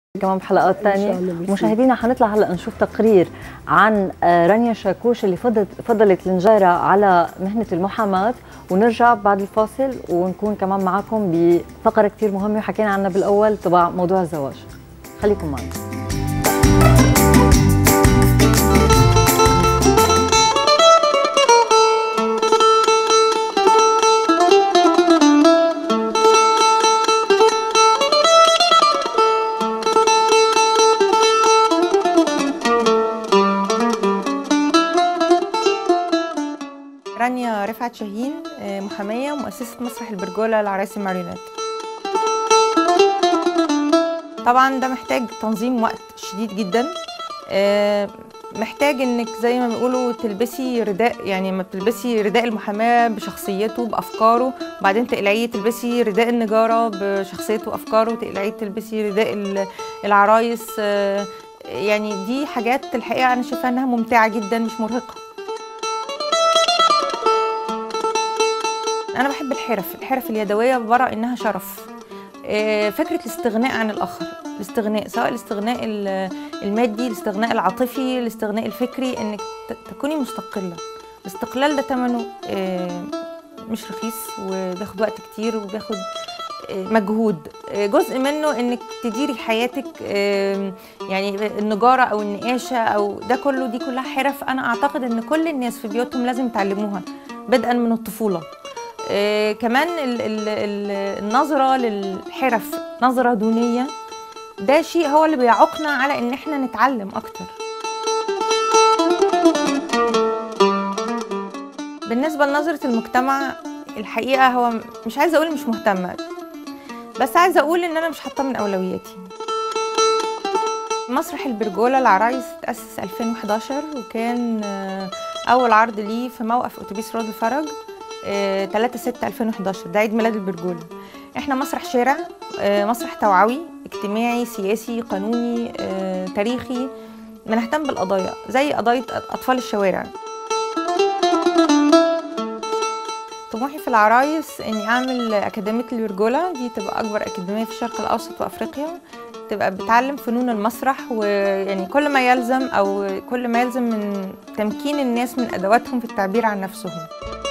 كمان بحلقات إن شاء تانية الله، ميرسي. مشاهدينا حنطلع هلا نشوف تقرير عن آه، رانيا شاكوش اللي فضلت فضلت النجارة على مهنة المحاماة ونرجع بعد الفاصل ونكون كمان معكم بفقرة كتير مهمة وحكينا عنها بالأول تبع موضوع الزواج خليكم معنا رانيا رفعت شاهين آه، محامية ومؤسسة مسرح البرجولة لعرايس الماريونات طبعا ده محتاج تنظيم وقت شديد جدا آه، محتاج انك زي ما بيقولوا تلبسي رداء يعني ما بتلبسي رداء المحاماة بشخصيته بأفكاره وبعدين تقلعيه تلبسي رداء النجارة بشخصيته وأفكاره تقلعيه تلبسي رداء ال- العرايس آه، يعني دي حاجات الحقيقة أنا شايفاها إنها ممتعة جدا مش مرهقة انا بحب الحرف الحرف اليدويه برى انها شرف آه، فكره الاستغناء عن الاخر الاستغناء سواء الاستغناء ال- المادي الاستغناء العاطفي الاستغناء الفكري انك ت- تكوني مستقله الاستقلال ده ثمنه آه، مش رخيص وبياخد وقت كتير وبياخد آه، مجهود آه، جزء منه انك تديري حياتك آه، يعني النجاره او النقاشه او ده كله دي كلها حرف انا اعتقد ان كل الناس في بيوتهم لازم يتعلموها بدءا من الطفوله آه، كمان ال- ال- ال- النظرة للحرف نظرة دونية ده شيء هو اللي بيعوقنا على ان احنا نتعلم اكتر بالنسبة لنظرة المجتمع الحقيقة هو م- مش عايزة اقول مش مهتمة بس عايزة اقول ان انا مش حاطاه من اولوياتي مسرح البرجولة العرايس تأسس 2011 وكان آه، أول عرض ليه في موقف أتوبيس رود الفرج 3 6 2011 ده عيد ميلاد البرجولة احنا مسرح شارع آه، مسرح توعوي اجتماعي سياسي قانوني آه، تاريخي بنهتم بالقضايا زي قضايا أطفال الشوارع طموحي في العرايس اني اعمل اكاديميه البرجوله دي تبقى اكبر اكاديميه في الشرق الاوسط وافريقيا تبقى بتعلم فنون المسرح ويعني كل ما يلزم او كل ما يلزم من تمكين الناس من ادواتهم في التعبير عن نفسهم